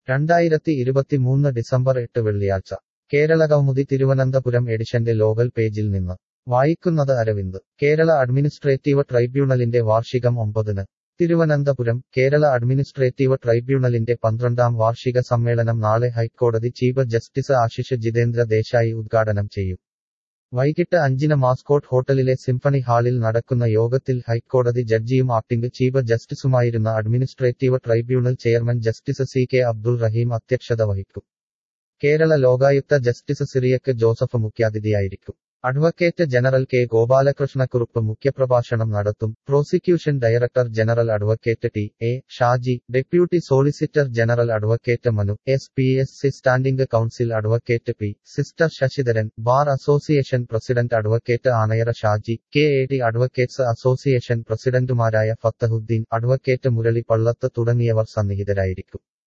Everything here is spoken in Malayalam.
രണ്ടായിരത്തി ഇരുപത്തിമൂന്ന് ഡിസംബർ എട്ട് വെള്ളിയാഴ്ച കേരള കൗമുദി തിരുവനന്തപുരം എഡിഷന്റെ ലോകൽ പേജിൽ നിന്ന് വായിക്കുന്നത് അരവിന്ദ് കേരള അഡ്മിനിസ്ട്രേറ്റീവ് ട്രൈബ്യൂണലിന്റെ വാർഷികം ഒമ്പതിന് തിരുവനന്തപുരം കേരള അഡ്മിനിസ്ട്രേറ്റീവ് ട്രൈബ്യൂണലിന്റെ പന്ത്രണ്ടാം വാർഷിക സമ്മേളനം നാളെ ഹൈക്കോടതി ചീഫ് ജസ്റ്റിസ് ആശിഷ് ജിതേന്ദ്ര ദേശായി ഉദ്ഘാടനം ചെയ്യും വൈകിട്ട് അഞ്ചിന് മാസ്കോട്ട് ഹോട്ടലിലെ സിംഫണി ഹാളിൽ നടക്കുന്ന യോഗത്തിൽ ഹൈക്കോടതി ജഡ്ജിയും ആക്ടിംഗ് ചീഫ് ജസ്റ്റിസുമായിരുന്ന administrative tribunal chairman justice C K Abdul Rahim അധ്യക്ഷത വഹിക്കും കേരള ലോകായുക്ത ജസ്റ്റിസ് സിറിയക്ക് ജോസഫ് മുഖ്യാതിഥിയായിരിക്കും അഡ്വക്കേറ്റ് ജനറൽ കെ ഗോപാലകൃഷ്ണക്കുറുപ്പ് മുഖ്യപ്രഭാഷണം നടത്തും prosecution director general advocate T A Shaji deputy solicitor general advocate Manu S P S C standing counsel advocate P sister Sasidharan bar association president advocate ആണയറ Shaji K A T advocates association പ്രസിഡന്റുമാരായ ഫത്തഹുദ്ദീൻ അഡ്വക്കേറ്റ് മുരളി പള്ളത്ത് തുടങ്ങിയവർ സന്നിഹിതരായിരിക്കും